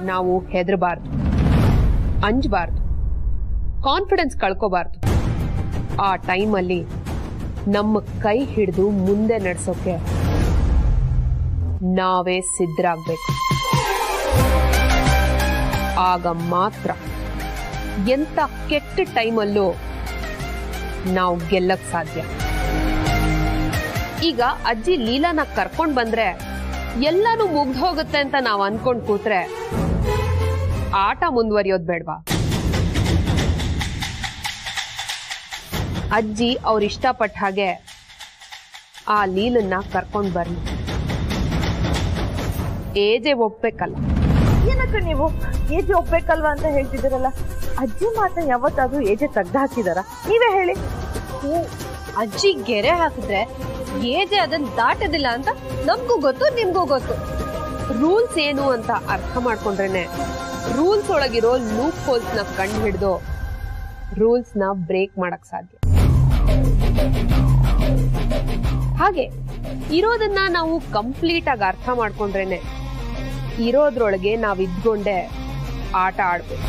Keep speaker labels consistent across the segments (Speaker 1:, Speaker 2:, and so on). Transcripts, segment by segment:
Speaker 1: ನಾವು ಹೆದರಬಾರ್ದು ಅಂಜಬಾರ್ದು ಕಾನ್ಫಿಡೆನ್ಸ್ ಕಳ್ಕೋಬಾರ್ದು ಆ ಟೈಮಲ್ಲಿ ನಮ್ಮ ಕೈ ಹಿಡಿದು ಮುಂದೆ ನಡ್ಸೋಕೆ ನಾವೇ ಸಿದ್ಧರಾಗ್ಬೇಕು ಆಗ ಮಾತ್ರ ಎಂತ ಕೆಟ್ಟ ಟೈಮಲ್ಲೂ ನಾವು ಗೆಲ್ಲಕ್ ಸಾಧ್ಯ ಈಗ ಅಜ್ಜಿ ಲೀಲಾನ ಕರ್ಕೊಂಡ್ ಬಂದ್ರೆ ಎಲ್ಲಾನು ಮುಗ್ದು ಹೋಗುತ್ತೆ ಅಂತ ನಾವ್ ಅನ್ಕೊಂಡ್ ಕೂತ್ರೆ ಆಟ ಮುಂದುವರಿಯೋದ್ ಬೇಡ್ವಾ ಅಜ್ಜಿ ಅವ್ರ ಇಷ್ಟಪಟ್ಟ ಹಾಗೆ ಆ ಲೀಲನ್ನ ಕರ್ಕೊಂಡ್ ಬರ್ಲಿ ಏಜೆ ಒಪ್ಬೇಕಲ್ಲ
Speaker 2: ಏನಕ್ಕ ನೀವು ಏಜೆ ಒಪ್ಬೇಕಲ್ವಾ ಅಂತ ಹೇಳ್ತಿದ್ದೀರಲ್ಲ ಅಜ್ಜಿ ಮಾತನ್ನ ಯಾವತ್ತಾದ್ರೂ ಏಜೆ ತೆಗ್ದು ಹಾಕಿದಾರ ನೀವೇ ಹೇಳಿ
Speaker 3: ಅಜ್ಜಿ ಗೆರೆ ಹಾಕಿದ್ರೆ ಏಜೆ ಅದನ್ನ ದಾಟದಿಲ್ಲ ಅಂತ ನಮ್ಗೂ ಗೊತ್ತು ನಿಮ್ಗೂ ಗೊತ್ತು
Speaker 1: ರೂಲ್ಸ್ ಏನು ಅಂತ ಅರ್ಥ ಮಾಡ್ಕೊಂಡ್ರೇನೆ ರೂಲ್ಸ್ ಒಳಗಿರೋ ಲೂಪ್ ಹೋಲ್ಸ್ ನ ಕಂಡು ಹಿಡಿದು ರೂಲ್ಸ್ ನ ಬ್ರೇಕ್ ಮಾಡಕ್ ಸಾಧ್ಯ ಹಾಗೆ ಇರೋದನ್ನ ನಾವು ಕಂಪ್ಲೀಟ್ ಆಗಿ ಅರ್ಥ ಮಾಡ್ಕೊಂಡ್ರೇನೆ ಇರೋದ್ರೊಳಗೆ ನಾವ್ ಇದ್ಕೊಂಡೆ ಆಟ ಆಡ್ಬೇಕು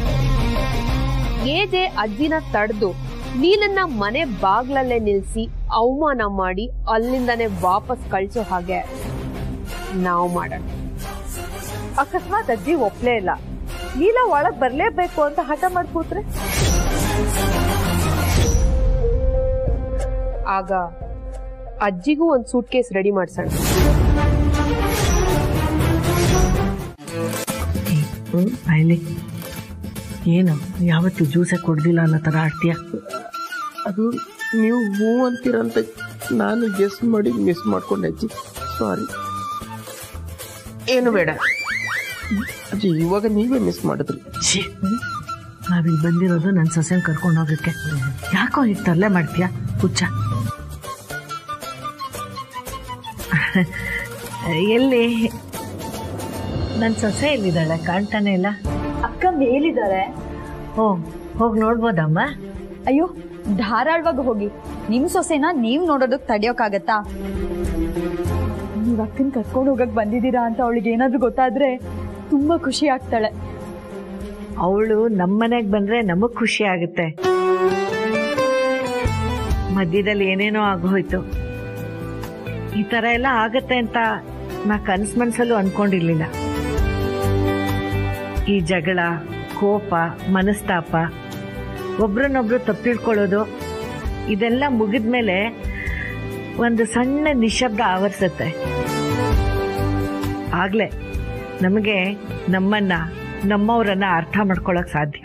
Speaker 1: ಏಜೆ ಅಜ್ಜಿನ ತಡೆದು ನೀಲನ್ನ ಮನೆ ಬಾಗ್ಲಲ್ಲೇ ನಿಲ್ಸಿ ಅವಮಾನ ಮಾಡಿ ಅಲ್ಲಿಂದಾನೆ ವಾಪಸ್ ಕಳ್ಸೋ ಹಾಗೆ ನಾವು ಮಾಡೋಣ
Speaker 2: ಅಕಸ್ಮಾತ್ ಅಜ್ಜಿ ಒಪ್ಲೇ ಇಲ್ಲ ಲೀಲಾ ಒಳಗ್ ಬರ್ಲೇಬೇಕು ಅಂತ ಹಠ ಮಾಡಿ ಕೂತ್ರೆ
Speaker 1: ಆಗ ಅಜ್ಜಿಗೂ ಒಂದ್ ಸೂಟ್ ಕೇಸ್ ರೆಡಿ ಮಾಡ್ಸೋಣ
Speaker 4: ಹ್ಮ್ ಆಯ್ಲಿ ಏನು ಯಾವತ್ತು ಜ್ಯೂಸೇ ಕೊಡ್ದಿಲ್ಲ ಅನ್ನೋ ಥರ ಆಡ್ತೀಯ
Speaker 5: ಅದು ನೀವು ಹೂ ಅಂತೀರಂತ ನಾನು ಗೆಸ್ ಮಾಡಿ ಮಿಸ್ ಮಾಡ್ಕೊಂಡೆ ಅಜ್ಜಿ ಸಾರಿ ಏನು ಬೇಡ ಅಜ್ಜಿ ಇವಾಗ ನೀವೇ ಮಿಸ್ ಮಾಡಿದ್ರಿ
Speaker 4: ಛೀ ನಾವಿಲ್ಲಿ ಬಂದಿರೋದು ನನ್ನ ಸೊಸೆನ ಕರ್ಕೊಂಡು ಹೋಗಕ್ಕೆ ಯಾಕೋ ಈಗ ತರಲೆ ಮಾಡ್ತೀಯ ಹುಚ್ಚ ಎಲ್ಲಿ ನನ್ನ ಸೊಸೆ ಎಲ್ಲಿದ್ದಾಳೆ ಕಾಣ್ತಾನೆ ಇಲ್ಲ
Speaker 3: ಅಕ್ಕ ಮೇಲಿದ್ದಾರೆ
Speaker 4: ಓ ಹೋಗಿ ನೋಡ್ಬೋದಮ್ಮ
Speaker 3: ಅಯ್ಯೋ ಧಾರಾಳವಾಗಿ ಹೋಗಿ ನಿಮ್ ಸೊಸೆನ ನೀವ್ ನೋಡೋದಕ್ ತಡಿಯೋಕಾಗತ್ತಾ ನೀವ್ ಅಕ್ಕನ್ ಕರ್ಕೊಂಡು ಹೋಗಕ್ ಬಂದಿದ್ದೀರಾ ಅಂತ ಅವಳಿಗೆ ಏನಾದ್ರೂ ಗೊತ್ತಾದ್ರೆ ತುಂಬಾ ಖುಷಿ ಆಗ್ತಾಳೆ
Speaker 4: ಅವಳು ನಮ್ಮನೆಗೆ ಬಂದ್ರೆ ನಮಗ್ ಖುಷಿ ಆಗುತ್ತೆ ಮಧ್ಯದಲ್ಲಿ ಏನೇನೋ ಆಗೋಯ್ತು ಈ ತರ ಎಲ್ಲ ಆಗತ್ತೆ ಅಂತ ನಾ ಕನ್ಸ್ ಮನ್ಸಲ್ಲೂ ಅನ್ಕೊಂಡಿರ್ಲಿಲ್ಲ ಈ ಜಗಳ ಕೋಪ ಮನಸ್ತಾಪ ಒಬ್ರನ್ನೊಬ್ರು ತಪ್ಪಿಡ್ಕೊಳ್ಳೋದು ಇದೆಲ್ಲ ಮುಗಿದ್ಮೇಲೆ ಒಂದು ಸಣ್ಣ ನಿಶಬ್ದ ಆವರಿಸತ್ತೆ ಆಗ್ಲೇ ನಮಗೆ ನಮ್ಮನ್ನ ನಮ್ಮವರನ್ನ ಅರ್ಥ ಮಾಡ್ಕೊಳಕ್ ಸಾಧ್ಯ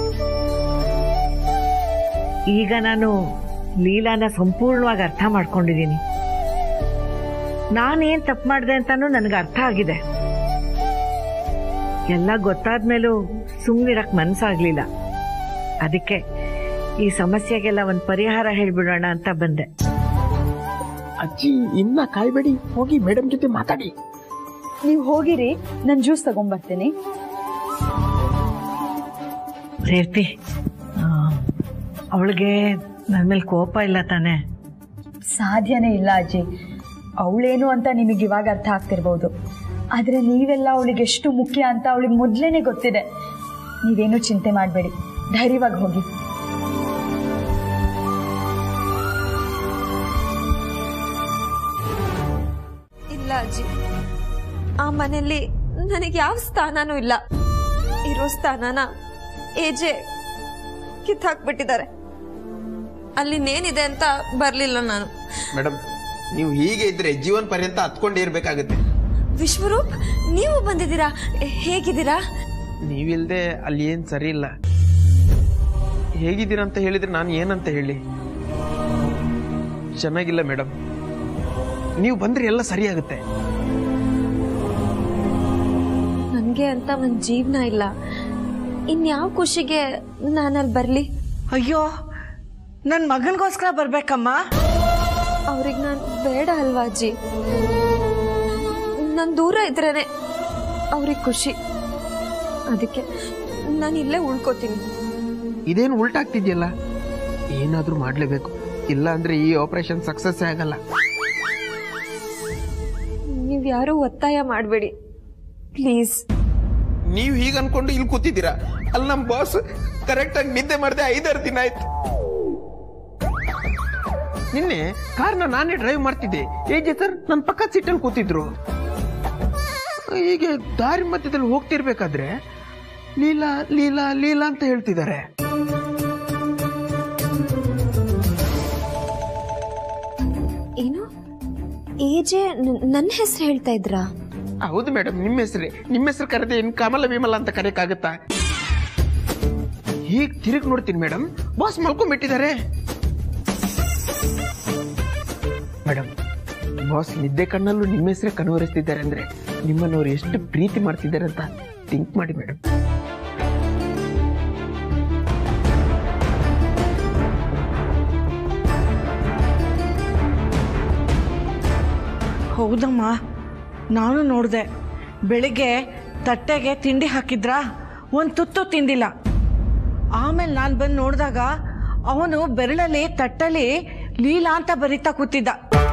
Speaker 4: ಈಗ ನಾನು ಲೀಲಾನ ಸಂಪೂರ್ಣವಾಗಿ ಅರ್ಥ ಮಾಡ್ಕೊಂಡಿದ್ದೀನಿ ನಾನೇನ್ ತಪ್ಪು ಮಾಡಿದೆ ಅಂತಾನು ನನಗೆ ಅರ್ಥ ಆಗಿದೆ ಎಲ್ಲ ಗೊತ್ತಾದ್ಮೇಲೂ ಸುಮ್ಮನಿರಕ್ ಮನ್ಸಾಗ್ಲಿಲ್ಲ ಅದಕ್ಕೆ ಈ ಸಮಸ್ಯೆಗೆಲ್ಲ ಒಂದು ಪರಿಹಾರ ಹೇಳ್ಬಿಡೋಣ ಅಂತ ಬಂದೆ
Speaker 5: ಅಜ್ಜಿ ಇನ್ನ ಕಾಯ್ಬೇಡಿ ಹೋಗಿ ಮೇಡಮ್ ಜೊತೆ ಮಾತಾಡಿ
Speaker 3: ನೀವ್ ಹೋಗಿರಿ ನನ್ ಜ್ಯೂಸ್ ತಗೊಂಡ್ಬರ್ತೀನಿ
Speaker 4: ರೇವತಿ ಅವಳಿಗೆ ನನ್ನ ಮೇಲೆ ಕೋಪ ಇಲ್ಲ ತಾನೆ
Speaker 3: ಸಾಧ್ಯನೇ ಇಲ್ಲ ಅಜ್ಜಿ ಅವಳೇನು ಅಂತ ನಿಮಗೆ ಇವಾಗ ಅರ್ಥ ಆಗ್ತಿರ್ಬೋದು ಆದ್ರೆ ನೀವೆಲ್ಲ ಅವಳಿಗೆ ಎಷ್ಟು ಮುಖ್ಯ ಅಂತ ಅವಳಿಗೆ ಮೊದ್ಲೇನೆ ಗೊತ್ತಿದೆ ನೀವೇನು ಚಿಂತೆ ಮಾಡಬೇಡಿ ಧೈರ್ಯವಾಗಿ ಹೋಗಿ
Speaker 6: ಇಲ್ಲ ಅಜ್ಜಿ ಆ ಮನೆಯಲ್ಲಿ ನನಗೆ ಯಾವ ಸ್ಥಾನನೂ ಇಲ್ಲ ಇರೋ ಸ್ಥಾನನ ಏಜೆ ಕಿತ್ತಾಕ್ಬಿಟ್ಟಿದ್ದಾರೆ ಅಲ್ಲಿನೇನಿದೆ ಅಂತ ಬರ್ಲಿಲ್ಲ ನಾನು
Speaker 5: ಮೇಡಮ್ ನೀವು ಹೀಗೆ ಇದ್ರೆ ಜೀವನ ಪರ್ಯಂತ ಹತ್ಕೊಂಡೇ ಇರ್ಬೇಕಾಗುತ್ತೆ
Speaker 6: ವಿಶ್ವರೂಪ್ ನೀವು ಬಂದಿದ್ದೀರಾ ಹೇಗಿದ್ದೀರಾ
Speaker 5: ನೀವಿಲ್ದೆ ಅಲ್ಲಿ ಏನ್ ಸರಿ ಇಲ್ಲ ಹೇಗಿದ್ದೀರಾ ಅಂತ ಹೇಳಿದ್ರೆ ನಾನು ಏನಂತ ಹೇಳಿ ಚೆನ್ನಾಗಿಲ್ಲ ಮೇಡಮ್ ನೀವು ಬಂದ್ರೆ ಎಲ್ಲ ಸರಿಯಾಗುತ್ತೆ
Speaker 6: ನನಗೆ ಅಂತ ಒಂದು ಜೀವನ ಇಲ್ಲ ಇನ್ಯಾವ ಖುಷಿಗೆ ನಾನಲ್ಲಿ ಬರಲಿ
Speaker 4: ಅಯ್ಯೋ ನನ್ನ ಮಗನಿಗೋಸ್ಕರ ಬರ್ಬೇಕಮ್ಮ
Speaker 6: ಅವ್ರಿಗೆ ನಾನು ಬೇಡ ಅಲ್ವಾ ಅಜ್ಜಿ ನಾನು ದೂರ ಇದ್ರೇನೆ ಅವ್ರಿಗೆ ಖುಷಿ ಅದಕ್ಕೆ ನಾನು ಇಲ್ಲೇ ಉಳ್ಕೋತೀನಿ
Speaker 5: ಇದೇನು ಉಲ್ಟಾಗ್ತಿದ್ಯಲ್ಲ ಏನಾದ್ರೂ ಮಾಡ್ಲೇಬೇಕು ಇಲ್ಲ ಅಂದ್ರೆ ಈ ಆಪರೇಷನ್ ಸಕ್ಸಸ್ ಆಗಲ್ಲ
Speaker 6: ನೀವು ಯಾರೂ ಒತ್ತಾಯ ಮಾಡಬೇಡಿ ಪ್ಲೀಸ್
Speaker 5: ನೀವು ಹೀಗೆ ಅನ್ಕೊಂಡು ಇಲ್ಲಿ ಕೂತಿದ್ದೀರಾ ಅಲ್ಲಿ ನಮ್ಮ ಬಾಸ್ ಕರೆಕ್ಟಾಗಿ ನಿದ್ದೆ ಮಾಡಿದೆ ಐದಾರು ದಿನ ಆಯ್ತು ನಿನ್ನೆ ಕಾರ್ನ ನಾನೇ ಡ್ರೈವ್ ಮಾಡ್ತಿದ್ದೆ ಹೇಗೆ ಸರ್ ನನ್ನ ಪಕ್ಕ ಸೀಟಲ್ಲಿ ಕೂತಿದ್ರು ಹೀಗೆ ದಾರಿ ಮಧ್ಯದಲ್ಲಿ ಹೋಗ್ತಿರ್ಬೇಕಾದ್ರೆ ಲೀಲಾ ಲೀಲಾ ಲೀಲಾ ಅಂತ ಹೇಳ್ತಿದ್ದಾರೆ
Speaker 6: ಏನು ಏಜೆ ನನ್ನ ಹೆಸರು ಹೇಳ್ತಾ ಇದ್ರಾ
Speaker 5: ಹೌದು ಮೇಡಮ್ ನಿಮ್ಮ ಹೆಸರೇ ನಿಮ್ಮ ಹೆಸರು ಕರೆದೆ ಇನ್ ಕಮಲ ವಿಮಲ ಅಂತ ಕರೆಯಕ್ಕಾಗತ್ತಾ ಹೀಗ್ ತಿರುಗಿ ನೋಡ್ತೀನಿ ಮೇಡಮ್ ಬಾಸ್ ಮಲ್ಕೊಂಡ್ಬಿಟ್ಟಿದ್ದಾರೆ ಮೇಡಮ್ ಬಾಸ್ ನಿದ್ದೆ ಕಣ್ಣಲ್ಲೂ ನಿಮ್ಮ ಹೆಸರೇ ಕನವರಿಸ್ತಿದ್ದಾರೆ ಅಂದ್ರೆ ನಿಮ್ಮನ್ನು ಅವ್ರು ಎಷ್ಟು ಪ್ರೀತಿ ಮಾಡ್ತಿದ್ದಾರೆ ಅಂತ ಥಿಂಕ್ ಮಾಡಿ ಮೇಡಮ್
Speaker 4: ಹೌದಮ್ಮ ನಾನು ನೋಡಿದೆ ಬೆಳಿಗ್ಗೆ ತಟ್ಟೆಗೆ ತಿಂಡಿ ಹಾಕಿದ್ರಾ ಒಂದು ತುತ್ತು ತಿಂದಿಲ್ಲ ಆಮೇಲೆ ನಾನು ಬಂದು ನೋಡಿದಾಗ ಅವನು ಬೆರಳಲ್ಲಿ ತಟ್ಟಲ್ಲಿ ಲೀಲಾ ಅಂತ ಬರೀತಾ ಕೂತಿದ್ದ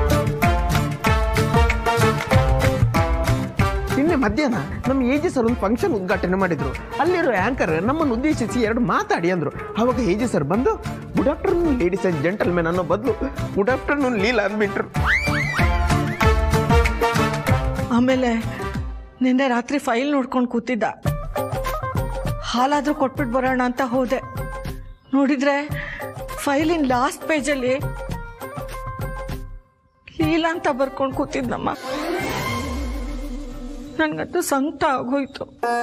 Speaker 5: ನಿನ್ನೆ ಮಧ್ಯಾಹ್ನ ನಮ್ಮ ಏಜಸ್ ಸರ್ ಒಂದು ಫಂಕ್ಷನ್ ಉದ್ಘಾಟನೆ ಮಾಡಿದ್ರು ಅಲ್ಲಿರೋ ಆಂಕರ್ ನಮ್ಮನ್ನು ಉದ್ದೇಶಿಸಿ ಎರಡು ಮಾತಾಡಿ ಅಂದ್ರು ಅವಾಗ ಏಜೆ ಸರ್ ಬಂದು good afternoon ladies and gentlemen ಅನ್ನೋ ಬದಲು ಗುಡ್ ಆಫ್ಟರ್ನೂನ್ ಲೀಲಾ ಅಂದ್ಬಿಟ್ರು
Speaker 4: ಆಮೇಲೆ ನಿನ್ನೆ ರಾತ್ರಿ ಫೈಲ್ ನೋಡ್ಕೊಂಡು ಕೂತಿದ್ದ ಹಾಲಾದ್ರೂ ಕೊಟ್ಬಿಟ್ಟು ಬರೋಣ ಅಂತ ಹೋದೆ ನೋಡಿದ್ರೆ ಫೈಲಿನ ಲಾಸ್ಟ್ ಪೇಜಲ್ಲಿ ಲೀಲಾ ಅಂತ ಬರ್ಕೊಂಡು ಕೂತಿದ್ನಮ್ಮ ನನ್ಗಂತೂ ಸಂಕಟ ಆಗೋಯ್ತು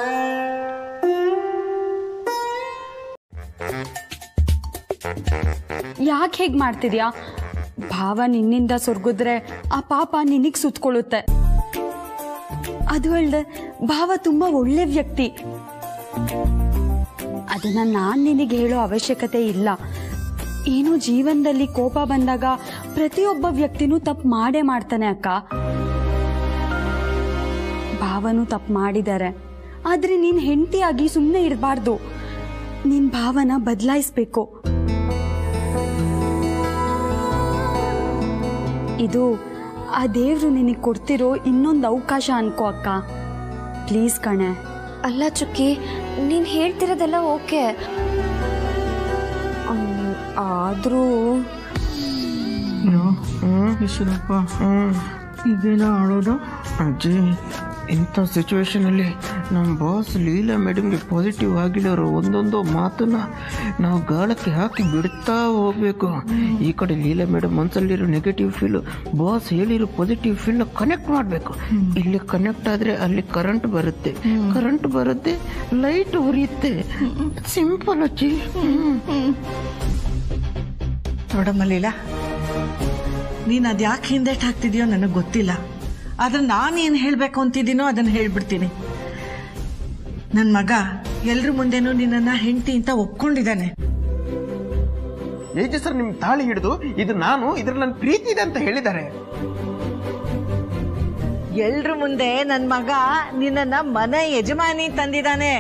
Speaker 3: ಯಾಕೆ ಹೇಗೆ ಮಾಡ್ತಿದ್ಯಾ ಭಾವ ನಿನ್ನಿಂದ ಸೊರ್ಗುದ್ರೆ ಆ ಪಾಪ ನಿನಗ್ ಸುತ್ಕೊಳ್ಳುತ್ತೆ ಅದು ಅಲ್ದೆ ಭಾವ ತುಂಬಾ ಒಳ್ಳೆ ವ್ಯಕ್ತಿ ಅದನ್ನ ನಾನ್ ನಿನಗೆ ಹೇಳೋ ಅವಶ್ಯಕತೆ ಇಲ್ಲ ಏನು ಜೀವನದಲ್ಲಿ ಕೋಪ ಬಂದಾಗ ಪ್ರತಿಯೊಬ್ಬ ವ್ಯಕ್ತಿನೂ ತಪ್ಪು ಮಾಡೇ ಮಾಡ್ತಾನೆ ಅಕ್ಕ ಭಾವನು ತಪ್ಪು ಮಾಡಿದ್ದಾರೆ ಆದ್ರೆ ನೀನ್ ಹೆಂಡತಿಯಾಗಿ ಸುಮ್ಮನೆ ಇರಬಾರ್ದು ನಿನ್ ಭಾವನ ಬದಲಾಯಿಸ್ಬೇಕು ಇದು ಆ ದೇವ್ರು ನಿನಗೆ ಕೊಡ್ತಿರೋ ಇನ್ನೊಂದು ಅವಕಾಶ ಅನ್ಕೋ ಅಕ್ಕ ಪ್ಲೀಸ್ ಕಣೆ
Speaker 6: ಅಲ್ಲ ಚುಕ್ಕಿ ನೀನು ಹೇಳ್ತಿರೋದೆಲ್ಲ ಓಕೆ ಆದರೂ
Speaker 4: ವಿಶ್ವಪ್ಪ ಇದೇನೋ ಆಡೋದು
Speaker 5: ಅಜ್ಜಿ ಇಂಥ ಸಿಚುವೇಶನ್ ಅಲ್ಲಿ ನಮ್ಮ ಬಾಸ್ ಲೀಲಾ ಮೇಡಮ್ಗೆ ಪಾಸಿಟಿವ್ ಆಗಿರೋರು ಒಂದೊಂದು ಮಾತನ್ನ ನಾವು ಗಾಳಕ್ಕೆ ಹಾಕಿ ಬಿಡ್ತಾ ಹೋಗ್ಬೇಕು ಈ ಕಡೆ ಲೀಲಾ ಮೇಡಮ್ ಮನಸ್ಸಲ್ಲಿರೋ ನೆಗೆಟಿವ್ ಫೀಲ್ ಬಾಸ್ ಹೇಳಿರೋ ಪಾಸಿಟಿವ್ ಫೀಲ್ನ ಕನೆಕ್ಟ್ ಮಾಡಬೇಕು ಇಲ್ಲಿ ಕನೆಕ್ಟ್ ಆದ್ರೆ ಅಲ್ಲಿ ಕರೆಂಟ್ ಬರುತ್ತೆ ಕರೆಂಟ್ ಬರುತ್ತೆ ಲೈಟ್ ಉರಿಯುತ್ತೆ ಸಿಂಪಲ್ ಅಜ್ಜಿ ಹ್ಮ್.
Speaker 4: ನೋಡಮ್ಮ ಲೀಲಾ ನೀನು ಅದ್ಯಾಕೆ ಹಿಂದೆಟ್ ಹಾಕ್ತಿದ್ಯೋ ನನಗೆ ಗೊತ್ತಿಲ್ಲ ಆದ್ರೆ ನಾನು ಏನು ಹೇಳಬೇಕು ಅಂತಿದ್ದೀನೋ ಅದನ್ನು ಹೇಳ್ಬಿಡ್ತೀನಿ ನನ್ನ ಮಗ ಎಲ್ರ ಮುಂದೆನೂ ನಿನ್ನನ್ನು ಹೆಂಡತಿ ಅಂತ ಒಪ್ಕೊಂಡಿದ್ದಾನೆ
Speaker 5: ಏಜೆ ಸರ್ ನಿಮ್ ತಾಳಿ ಹಿಡಿದು ಇದು ನಾನು ಇದ್ರಲ್ಲಿ ನನ್ನ ಪ್ರೀತಿ ಇದೆ ಅಂತ ಹೇಳಿದ್ದಾರೆ
Speaker 4: ಎಲ್ರ ಮುಂದೆ ನನ್ನ ಮಗ ನಿನ್ನನ್ನ ಮನೆ ಯಜಮಾನಿ ತಂದಿದ್ದಾನೆ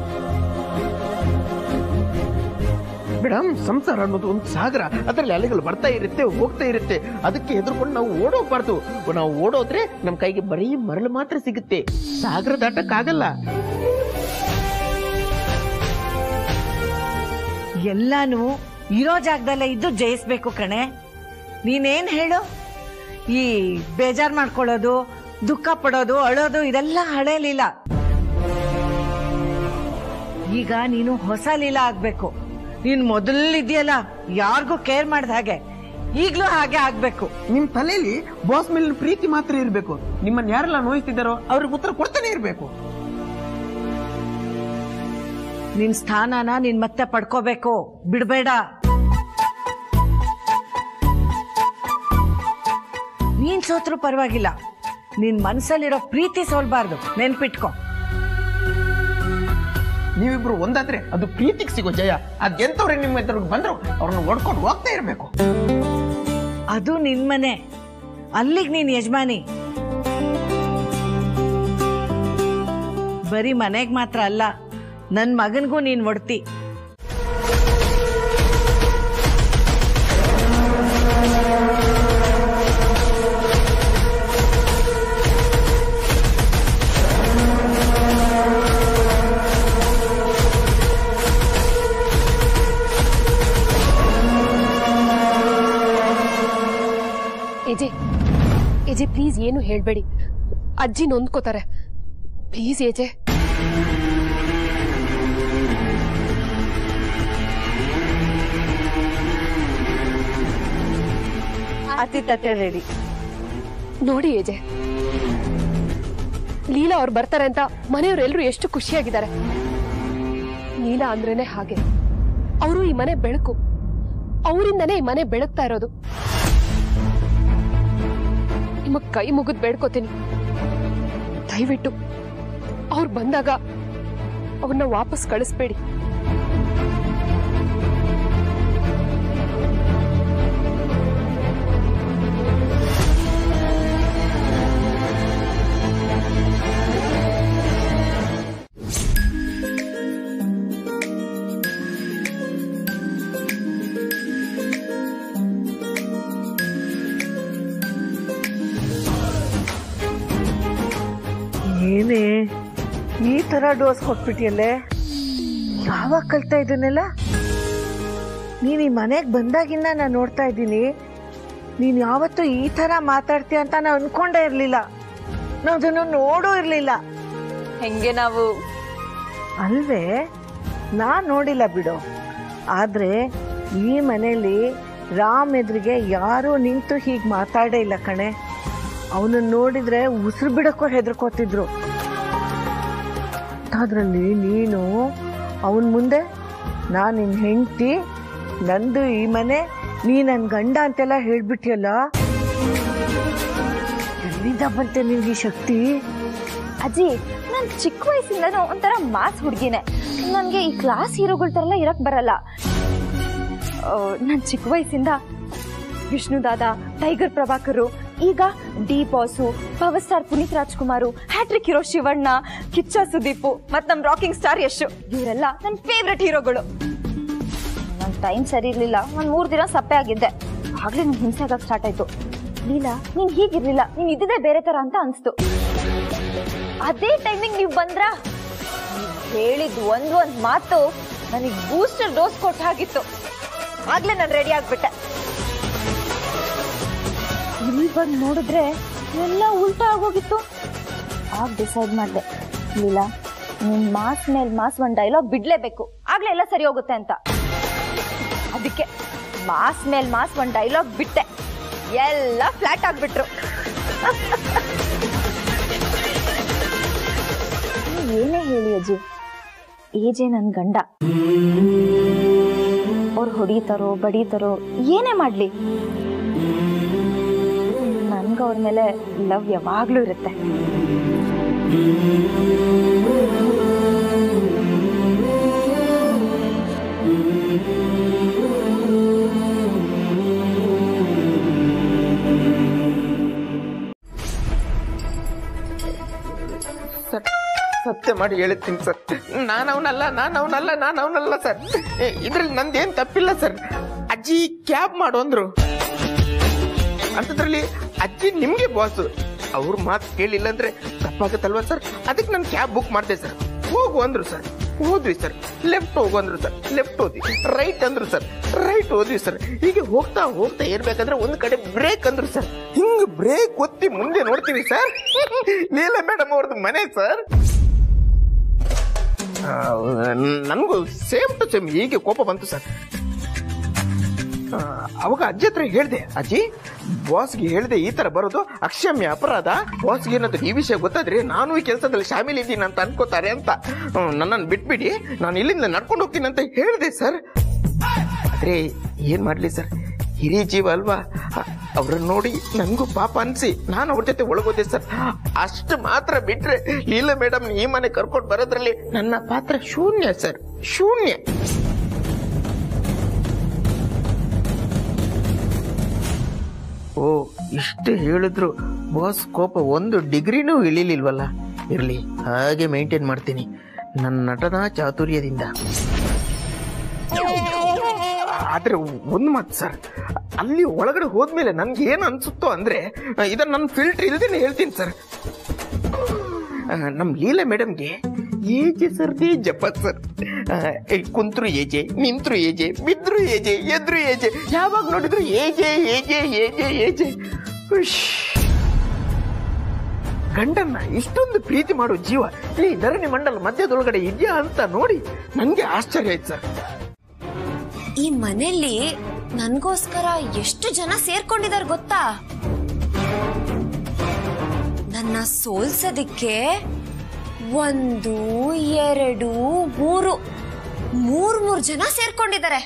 Speaker 5: ಮೇಡಮ್ ಸಂಸಾರ ಅನ್ನೋದು ಒಂದು ಸಾಗರ ಅದರಲ್ಲಿ ಅಲೆಗಳು ಬರ್ತಾ ಇರುತ್ತೆ ಹೋಗ್ತಾ ಇರುತ್ತೆ ಅದಕ್ಕೆ ಹೆದರ್ಕೊಂಡು ನಾವು ಓಡೋಗ್ಬಾರ್ದು ನಾವು ಓಡೋದ್ರೆ ನಮ್ಮ ಕೈಗೆ ಬರೀ ಮರಳು ಮಾತ್ರ ಸಿಗುತ್ತೆ ಸಾಗರ ದಾಟಕ್ಕಾಗಲ್ಲ
Speaker 4: ಎಲ್ಲಾನು ಇರೋ ಜಾಗದಲ್ಲೇ ಇದ್ದು ಜಯಿಸ್ಬೇಕು ಕಣೆ ನೀನೇನ್ ಹೇಳು ಈ ಬೇಜಾರ್ ಮಾಡ್ಕೊಳ್ಳೋದು ದುಃಖ ಪಡೋದು ಅಳೋದು ಇದೆಲ್ಲ ಹಳೆ ಲೀಲಾ ಈಗ ನೀನು ಹೊಸ ಲೀಲಾ ಆಗ್ಬೇಕು ನೀನ್ ಮೊದಲಿದ್ಯಲ್ಲ ಯಾರಿಗೂ ಕೇರ್ ಮಾಡ್ದ ಹಾಗೆ ಈಗ್ಲೂ ಹಾಗೆ ಆಗ್ಬೇಕು
Speaker 5: ನಿಮ್ ತಲೆಯಲ್ಲಿ ಬಾಸ್ ಮೇಲಿನ ಪ್ರೀತಿ ಮಾತ್ರ ಇರಬೇಕು ನಿಮ್ಮನ್ನ ಯಾರೆಲ್ಲ ನೋಯಿಸ್ತಿದ್ದಾರೋ ಅವ್ರಿಗೆ ಉತ್ತರ ಕೊಡ್ತಾನೆ ಇರಬೇಕು
Speaker 4: ನಿನ್ ಸ್ಥಾನನ ನೀನ್ ಮತ್ತೆ ಪಡ್ಕೋಬೇಕು ಬಿಡ್ಬೇಡ ನೀನ್ ಸೋತ್ರು ಪರವಾಗಿಲ್ಲ ನಿನ್ ಮನ್ಸಲ್ಲಿರೋ ಪ್ರೀತಿ ಸೋಲ್ಬಾರ್ದು ನೆನ್ಪಿಟ್ಕೋ
Speaker 5: ನೀವಿಬ್ರು ಒಂದಾದ್ರೆ ಅದು ಪ್ರೀತಿಗೆ ಸಿಗೋ ಜಯ ಅದೆಂತವ್ರೆ ನಿಮ್ಮ ಎದುರಿಗೆ ಬಂದ್ರು ಅವ್ರನ್ನ ಓಡ್ಕೊಂಡು ಹೋಗ್ತಾ ಇರಬೇಕು
Speaker 4: ಅದು ನಿನ್ ಮನೆ ಅಲ್ಲಿಗೆ ನೀನ್ ಯಜಮಾನಿ ಬರೀ ಮನೆಗ್ ಮಾತ್ರ ಅಲ್ಲ ನನ್ ಮಗನ್ಗೂ ನೀನ್ ಒಡ್ತಿ
Speaker 1: ಏಜೆ ಪ್ಲೀಸ್ ಏನು ಹೇಳ್ಬೇಡಿ ಅಜ್ಜಿ ನೊಂದ್ಕೋತಾರೆ ಪ್ಲೀಸ್ ಏಜೆ
Speaker 2: ಅತಿ ತಟ್ಟೆ ರೆಡಿ
Speaker 1: ನೋಡಿ ಏಜೆ ಲೀಲಾ ಅವ್ರು ಬರ್ತಾರೆ ಅಂತ ಮನೆಯವರೆಲ್ಲರೂ ಎಷ್ಟು ಖುಷಿಯಾಗಿದ್ದಾರೆ ಲೀಲಾ ಅಂದ್ರೇನೆ ಹಾಗೆ ಅವರು ಈ ಮನೆ ಬೆಳಕು ಅವರಿಂದನೇ ಈ ಮನೆ ಬೆಳಗ್ತಾ ಇರೋದು ನಿಮಗ್ ಕೈ ಮುಗಿದ್ ಬೇಡ್ಕೋತೀನಿ ದಯವಿಟ್ಟು ಅವ್ರು ಬಂದಾಗ ಅವ್ರನ್ನ ವಾಪಸ್ ಕಳಿಸ್ಬೇಡಿ
Speaker 2: ಏನೇ ಈ ತರ ಡೋಸ್ ಕೊಟ್ಬಿಟ್ಟಿಯಲ್ಲೇ ಯಾವಾಗ ಕಲ್ತಾ ಇದನ್ನೆಲ್ಲ ನೀನ್ ಈ ಮನೆಗೆ ಬಂದಾಗಿಂದ ನಾನು ನೋಡ್ತಾ ಇದ್ದೀನಿ ನೀನ್ ಯಾವತ್ತೂ ಈ ತರ ಮಾತಾಡ್ತೀಯ ಅಂತ ನಾನು ಅನ್ಕೊಂಡೇ ಇರ್ಲಿಲ್ಲ ನಾವು ಅದನ್ನು ನೋಡೂ ಇರ್ಲಿಲ್ಲ
Speaker 3: ಹೆಂಗೆ ನಾವು
Speaker 2: ಅಲ್ವೇ ನಾನ್ ನೋಡಿಲ್ಲ ಬಿಡು ಆದ್ರೆ ಈ ಮನೆಯಲ್ಲಿ ರಾಮ್ ಎದುರಿಗೆ ಯಾರೂ ನಿಂತು ಹೀಗ್ ಮಾತಾಡೇ ಇಲ್ಲ ಕಣೆ ಅವನನ್ನ ನೋಡಿದ್ರೆ ಉಸಿರು ಬಿಡಕ್ಕೂ ಹೆದರ್ಕೋತಿದ್ರು ಅದ್ರಲ್ಲಿ ನೀನು ಅವನ್ ಮುಂದೆ ನಾನು ನಿನ್ ಹೆಂಡತಿ ನಂದು ಈ ಮನೆ ನೀ ನನ್ ಗಂಡ ಅಂತೆಲ್ಲ ಹೇಳ್ಬಿಟ್ಟಿಯಲ್ಲ ಎಲ್ಲಿಂದ ಬಂತೆ ನಿನ್ಗೆ ಈ ಶಕ್ತಿ
Speaker 3: ಅಜ್ಜಿ ನಾನು ಚಿಕ್ಕ ವಯಸ್ಸಿಂದನೂ ಒಂಥರ ಮಾಸ್ ಹುಡುಗಿನೇ ನನಗೆ ಈ ಕ್ಲಾಸ್ ಹೀರೋಗಳ ಥರ ಎಲ್ಲ ಇರಕ್ ಬರಲ್ಲ ನಾನು ಚಿಕ್ಕ ವಯಸ್ಸಿಂದ ವಿಷ್ಣು ದಾದಾ ಟೈಗರ್ ಪ್ರಭಾಕರು ಈಗ D boss power star Puneeth Rajkumar hat-trick hero Shivanna Kiccha Sudeep ಮತ್ತು ನಮ್ಮ ರಾಕಿಂಗ್ ಸ್ಟಾರ್ ಯಶು ಇವರೆಲ್ಲ ನನ್ನ ಫೇವ್ರೆಟ್ ಹೀರೋಗಳು ನನ್ನ ಟೈಮ್ ಸರಿ ಇರಲಿಲ್ಲ ಒಂದು ಮೂರು ದಿನ ಸಪ್ಪೆ ಆಗಿದ್ದೆ ಆಗ್ಲೇ ನಂಗೆ ಹಿಂಸೆ ಆಗಕ್ಕೆ ಸ್ಟಾರ್ಟ್ ಆಯ್ತು ಲೀಲಾ ನೀನ್ ಹೀಗಿರ್ಲಿಲ್ಲ ನೀನ್ ಇದ್ದಿದ್ದೆ ಬೇರೆ ತರ ಅಂತ ಅನ್ಸ್ತು ಅದೇ ಟೈಮಿಂಗ್ ನೀವು ಬಂದ್ರ ನೀವ್ ಹೇಳಿದ್ ಒಂದ್ ಒಂದ್ ಮಾತು ನನಗೆ ಬೂಸ್ಟರ್ ಡೋಸ್ ಕೊಟ್ಟ ಹಾಗಿತ್ತು ಆಗ್ಲೇ ನಾನು ರೆಡಿ ಆಗ್ಬಿಟ್ಟೆ ಇಲ್ಲಿ ಬಂದು ನೋಡಿದ್ರೆ ಎಲ್ಲ ಉಲ್ಟಾ ಆಗೋಗಿತ್ತು ಆಗ ಡಿಸೈಡ್ ಮಾಡಿದೆ ಲೀಲಾ ನಿನ್ ಮಾಸ್ ಮೇಲ್ ಮಾಸ್ ಒಂದ್ ಡೈಲಾಗ್ ಬಿಡ್ಲೇಬೇಕು ಆಗ್ಲೇ ಎಲ್ಲ ಸರಿ ಹೋಗುತ್ತೆ ಅಂತ ಅದಕ್ಕೆ ಮಾಸ್ ಮೇಲ್ ಮಾಸ್ ಒಂದ್ ಡೈಲಾಗ್ ಬಿಟ್ಟೆ ಎಲ್ಲ ಫ್ಲಾಟ್ ಆಗ್ಬಿಟ್ರು ನೀವ್ ಏನೇ ಹೇಳಿ ಅಜ್ಜಿ ಏಜೆ ನನ್ ಗಂಡ ಅವ್ರು ಹೊಡಿತಾರೋ ಬಡಿತಾರೋ ಏನೇ ಮಾಡ್ಲಿ ನನ್ಗ ಅವ್ರ ಮೇಲೆ ಲವ್ ಯಾವಾಗ್ಲೂ ಇರುತ್ತೆ
Speaker 5: ಸರ್ ಸತ್ಯ ಮಾಡಿ ಹೇಳ್ತೀನಿ ಸರ್ ನಾನು ಅವನಲ್ಲ ನಾನು ಅವನಲ್ಲ ನಾನು ಅವನಲ್ಲ ಸರ್ ಇದ್ರಲ್ಲಿ ನಂದೇನ್ ತಪ್ಪಿಲ್ಲ ಸರ್ ಅಜ್ಜಿ ಕ್ಯಾಬ್ ಮಾಡು ಅಂದ್ರು ಅಂತದ್ರಲ್ಲಿ ಅಜ್ಜಿ ನಿಮ್ಗೆ ಬಾಸು ಅವ್ರ ಮಾತು ಕೇಳಿಲ್ಲ ಅಂದ್ರೆ ತಪ್ಪಾಗತ್ತಲ್ವಾ ಸರ್ ಅದಕ್ಕೆ ನಾನು ಕ್ಯಾಬ್ ಬುಕ್ ಮಾಡಿದೆ ಸರ್ ಹೋಗು ಅಂದ್ರು ಸರ್ ಹೋದ್ವಿ ಸರ್ ಲೆಫ್ಟ್ ಹೋಗು ಅಂದ್ರು ಸರ್ ಲೆಫ್ಟ್ ಹೋದ್ವಿ ರೈಟ್ ಅಂದ್ರು ಸರ್ ರೈಟ್ ಹೋದ್ವಿ ಸರ್ ಹೀಗೆ ಹೋಗ್ತಾ ಹೋಗ್ತಾ ಇರ್ಬೇಕಾದ್ರೆ ಒಂದ್ ಕಡೆ ಬ್ರೇಕ್ ಅಂದ್ರು ಸರ್ ಹಿಂಗ್ ಬ್ರೇಕ್ ಒತ್ತಿ ಮುಂದೆ ನೋಡ್ತೀವಿ ಸರ್ ಲೀಲಾ ಮೇಡಮ್ ಅವ್ರದ್ದು ಮನೆ ಸರ್ ನನಗೂ ಸೇಮ್ ಟು ಸೇಮ್ ಹೀಗೆ ಕೋಪ ಬಂತು ಸರ್ ಆ, ಅವಾಗ ಅಜ್ಜಿ ಹತ್ರ ಹೇಳ್ದೆ ಅಜ್ಜಿ ಬಾಸ್ಗೆ ಹೇಳ್ದೆ ಈ ತರ ಬರೋದು ಅಕ್ಷಮ್ಯ ಅಪರಾಧ ಬಾಸ್ಗೆ ಏನಾದ್ರು ಈ ವಿಷಯ ಗೊತ್ತಾದ್ರೆ ನಾನು ಈ ಕೆಲಸದಲ್ಲಿ ಶಾಮೀಲ್ ಇದ್ದೀನಿ ಅಂತ ಅನ್ಕೋತಾರೆ ಅಂತ ಹ್ಮ್, ನನ್ನನ್ನು ಬಿಟ್ಬಿಡಿ ನಾನು ಇಲ್ಲಿಂದ ನಡ್ಕೊಂಡು ಹೋಗ್ತೀನಿ ಅಂತ ಹೇಳ್ದೆ ಸರ್ ಆದ್ರೆ ಏನ್ ಮಾಡ್ಲಿ ಸರ್ ಹಿರಿಯ ಜೀವ ಅಲ್ವಾ ಅವ್ರನ್ನ ನೋಡಿ ನನಗೂ ಪಾಪ ಅನ್ಸಿ ನಾನು ಅವ್ರ ಜೊತೆ ಒಳಗೋದೆ ಸರ್ ಅಷ್ಟು ಮಾತ್ರ ಬಿಟ್ರೆ ಲೀಲಾ ಮೇಡಮ್ ಈ ಮನೆ ಕರ್ಕೊಂಡು ಬರೋದ್ರಲ್ಲಿ ನನ್ನ ಪಾತ್ರ ಶೂನ್ಯ ಸರ್ ಶೂನ್ಯ ಓ ಇಷ್ಟು ಹೇಳಿದ್ರು ಬಾಸ್ ಕೋಪ ಒಂದು ಡಿಗ್ರಿನೂ ಇಳಿಲಿಲ್ವಲ್ಲ ಇರ್ಲಿ ಹಾಗೆ ಮೇಂಟೈನ್ ಮಾಡ್ತೀನಿ ನನ್ನ ನಟನಾ ಚಾತುರ್ಯದಿಂದ ಆದ್ರೆ ಒಂದು ಮಾತು ಸರ್ ಅಲ್ಲಿ ಒಳಗಡೆ ಹೋದ್ಮೇಲೆ ನನ್ಗೆ ಏನು ಅನ್ಸುತ್ತೋ ಅಂದ್ರೆ ಇದನ್ನ ನನ್ನ ಫಿಲ್ಟರ್ ಇಲ್ದೇನೆ ಹೇಳ್ತೀನಿ ಸರ್ ನಮ್ಮ ಲೀಲಾ ಮೇಡಮ್ಗೆ ಏಜೆ ಸರ್ದಿ ಜಪತ್ ಸರ್ ಆ, ಏ, ಕುಂತ್ರು ಏಜೆ ನಿಂತ್ರು ಏಜೆ ಬಿದ್ರು ಏಜೆ ಎದ್ರು ಏಜೆ ಯಾವಾಗ ನೋಡಿದ್ರು ಏಜೆ ಏಜೆ ಏಜೆ ಏಜೆ ಉಶ್. ಗಂಡನ್ನ ಇಷ್ಟೊಂದು ಪ್ರೀತಿ ಮಾಡೋ ಜೀವ ಈ ಧರಣಿ ಮಂಡಲ ಮಧ್ಯದೊಳಗಡೆ ಇದೆಯಾ ಅಂತ ನೋಡಿ ನನ್ಗೆ ಆಶ್ಚರ್ಯ ಆಯ್ತು ಸರ್
Speaker 6: ಈ ಮನೆಯಲ್ಲಿ ನನ್ಗೋಸ್ಕರ ಎಷ್ಟು ಜನ ಸೇರ್ಕೊಂಡಿದಾರೆ ಗೊತ್ತಾ ನನ್ನ ಸೋಲ್ಸೋದಿಕ್ಕೆ ಒಂದು ಎರಡು ಮೂರು ಮೂರ್ ಮೂರ್ ಜನ ಸೇರ್ಕೊಂಡಿದ್ದಾರೆ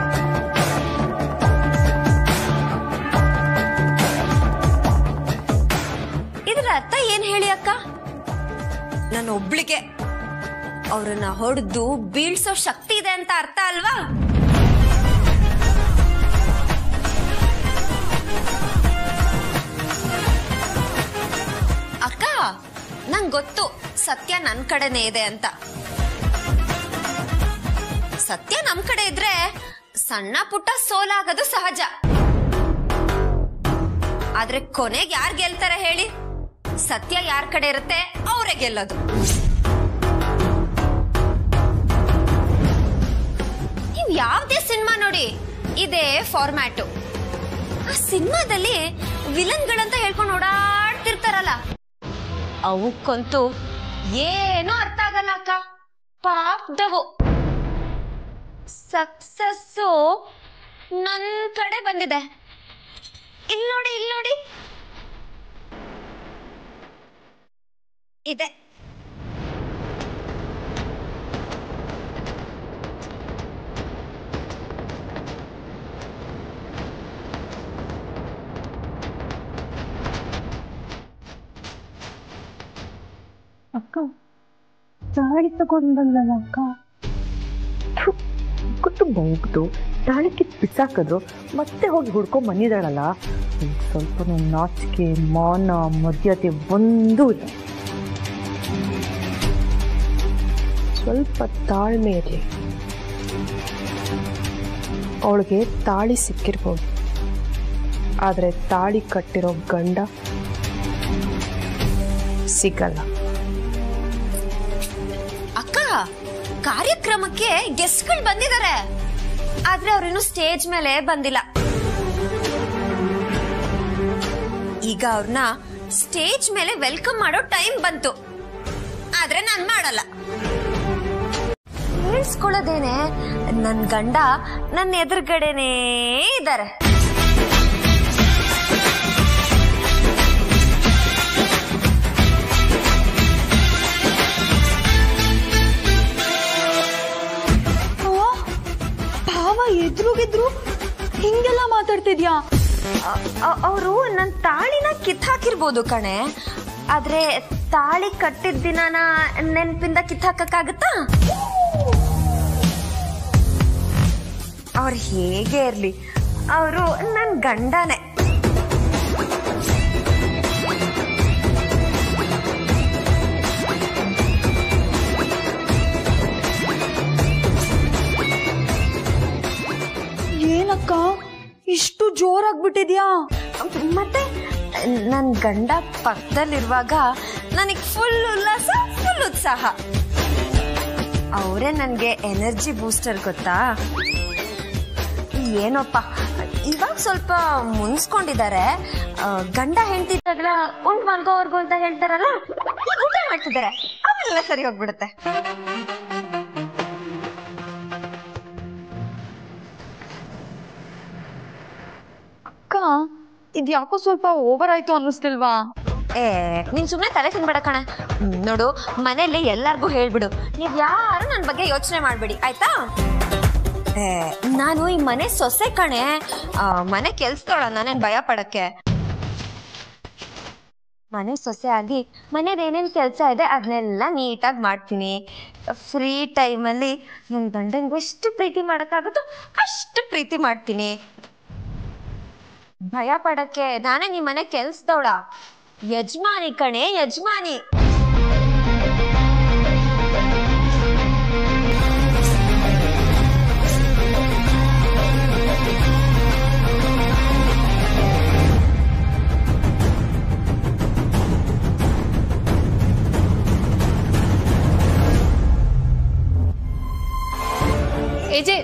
Speaker 6: ಇದರ ಅರ್ಥ ಏನ್ ಹೇಳಿ ಅಕ್ಕ ನನ್ನ ಒಬ್ಳಿಗೆ ಅವ್ರನ್ನ ಹೊಡೆದು ಬೀಳ್ಸೋ ಶಕ್ತಿ ಇದೆ ಅಂತ ಅರ್ಥ ಅಲ್ವಾ ಅಕ್ಕ ನಂಗ್ ಗೊತ್ತು ಸತ್ಯ ನನ್ ಕಡೆನೇ ಇದೆ ಅಂತ ಸತ್ಯ ನಮ್ ಕಡೆ ಇದ್ರೆ ಸಣ್ಣ ಪುಟ್ಟ ಸೋಲಾಗೋದು ಸಹಜ ಆದ್ರೆ ಕೊನೆಗೆ ಯಾರ್ ಗೆಲ್ತಾರೆ ಹೇಳಿ ಸತ್ಯ ಯಾರ್ ಕಡೆ ಇರುತ್ತೆ ಅವರೇ ಗೆಲ್ಲೋದು ನೀವ್ ಯಾವ್ದೇ ಸಿನಿಮಾ ನೋಡಿ ಇದೇ ಫಾರ್ಮ್ಯಾಟು ಆ ಸಿನಿಮಾದಲ್ಲಿ ವಿಲನ್ಗಳಂತ ಹೇಳ್ಕೊಂಡು ಓಡಾಡ್ತಿರ್ತಾರಲ್ಲ ಅವಕ್ಕಂತೂ ಏನೂ ಅರ್ಥ ಆಗಲ್ಲ ಅಕ್ಕ ಪಾಪದವು ಸಕ್ಸಸ್ಸು ನನ್ ಕಡೆ ಬಂದಿದೆ ಇಲ್ಲಿ ನೋಡಿ ಇಲ್ಲಿ ನೋಡಿ ಇದೆ
Speaker 3: ಅಕ್ಕ ತಾಳಿ ತಗೊಂಡ್ ಬಂದಲ್ಲ ಅಕ್ಕ
Speaker 2: ಕೊಟ್ಟು ಬೌಗ್ದು ತಾಳಕ್ಕೆ ಬಿಸಾಕಿದ್ರು ಮತ್ತೆ ಹೋಗಿ ಹುಡ್ಕೊಂಡ್ ಬಂದಿದ್ದಾಳಲ್ಲ ಇದ್ ಸ್ವಲ್ಪ ನಾಚಿಕೆ ಮಾನ ಮರ್ಯಾದೆ ಒಂದೂ ಇಲ್ಲ
Speaker 1: ಸ್ವಲ್ಪ ತಾಳ್ಮೆ ಇರಲಿ ಅವಳಿಗೆ ತಾಳಿ ಸಿಕ್ಕಿರ್ಬೋದು ಆದರೆ ತಾಳಿ ಕಟ್ಟಿರೋ ಗಂಡ ಸಿಗಲ್ಲ
Speaker 6: ಅಕ್ಕ ಕಾರ್ಯಕ್ರಮಕ್ಕೆ ಗೆಸ್ಟ್ಗಳು ಬಂದಿದ್ದಾರೆ ಆದ್ರೆ ಅವ್ರಿನ್ನು ಸ್ಟೇಜ್ ಮೇಲೆ ಬಂದಿಲ್ಲ ಈಗ ಅವ್ರನ್ನ ಸ್ಟೇಜ್ ಮೇಲೆ ವೆಲ್ಕಮ್ ಮಾಡೋ ಟೈಮ್ ಬಂತು ಆದ್ರೆ ನಾನ್ ಮಾಡಲ್ಲ ಹೇಳ್ಸ್ಕೊಳ್ಳೋದೇನೆ ನನ್ ಗಂಡ ನನ್ನ ಎದುರುಗಡೆನೇ ಇದ್ದಾರೆ
Speaker 3: ಭಾವ ಎದುರುಗಿದ್ರು ಹಿಂಗೆಲ್ಲ ಮಾತಾಡ್ತಿದ್ಯಾ
Speaker 6: ಅವರು ನನ್ನ ತಾಳಿನ ಕಿತ್ತಾಕಿರ್ಬೋದು ಕಣೆ ಆದ್ರೆ ತಾಳಿ ಕಟ್ಟಿದ ದಿನನ ನೆನಪಿಂದ ಕಿತ್ತಾಕಕ್ಕಾಗತ್ತಾ ಅವ್ರು ಹೇಗೆ ಇರ್ಲಿ ಅವರು ನನ್ನ ಗಂಡನೇ
Speaker 3: ಏನಕ್ಕ ಇಷ್ಟು ಜೋರಾಗ್ಬಿಟ್ಟಿದ್ಯಾ
Speaker 6: ಮತ್ತೆ ನನ್ನ ಗಂಡ ಪಕ್ಕದಲ್ಲಿರುವಾಗ ನನಗೆ ಫುಲ್ ಉಲ್ಲಾಸ ಫುಲ್ ಉತ್ಸಾಹ ಅವರೇ ನನಗೆ ಎನರ್ಜಿ ಬೂಸ್ಟರ್ ಗೊತ್ತಾ ಏನೋಪ್ಪ ಇವಾಗ ಸ್ವಲ್ಪ ಮುನ್ಸ್ಕೊಂಡಿದ್ದಾರೆ ಆ, ಗಂಡ ಹೆಂಡತಿದ್ದಾಗಲ ಉಂಟು ಮಲ್ಗೋವರ್ಗು ಅಂತ ಹೇಳ್ತಾರಲ್ಲ ಈಗ ಊಟ ಮಾಡ್ತಿದ್ದಾರೆ ಆಮೇಲೆಲ್ಲ ಸರಿ ಹೋಗ್ಬಿಡುತ್ತೆ
Speaker 3: ಅಕ್ಕ ಇದ್ ಯಾಕೋ ಸ್ವಲ್ಪ ಓವರ್ ಆಯ್ತು ಅನ್ನಿಸ್ತಿಲ್ವಾ
Speaker 6: ಏ ನೀನ್ ಸುಮ್ಮನೆ ತಲೆ ತಿನ್ಬೇಡ ಕಣ ಹ್ಮ್, ನೋಡು ಮನೇಲಿ ಎಲ್ಲಾರ್ಗೂ ಹೇಳ್ಬಿಡು ನೀವ್ ಯಾರು ನನ್ನ ಬಗ್ಗೆ ಯೋಚನೆ ಮಾಡ್ಬೇಡಿ ಆಯ್ತಾ ಏ ನಾನು ಈ ಮನೆ ಸೊಸೆ ಕಣೆ ಆ, ಮನೆ ಕೆಲ್ಸದೋಳ ನಾನೇನ್ ಭಯ ಪಡಕ್ಕೆ ಮನೆ ಸೊಸೆ ಆಗಿ ಮನೇದು ಏನೇನ್ ಕೆಲಸ ಇದೆ ಅದನ್ನೆಲ್ಲ ನೀಟಾಗಿ ಮಾಡ್ತೀನಿ ಫ್ರೀ ಟೈಮಲ್ಲಿ ನನ್ನ ಗಂಡನಿಗೆ ಎಷ್ಟು ಪ್ರೀತಿ ಮಾಡೋಕ್ಕಾಗುತ್ತೋ ಅಷ್ಟು ಪ್ರೀತಿ ಮಾಡ್ತೀನಿ ಭಯ ಪಡಕ್ಕೆ ನಾನೇ ನಿಮ್ಮ ಮನೆ ಕೆಲ್ಸದವಳ ಯಜಮಾನಿ ಕಣೆ ಯಜಮಾನಿ
Speaker 1: ಏಜೆ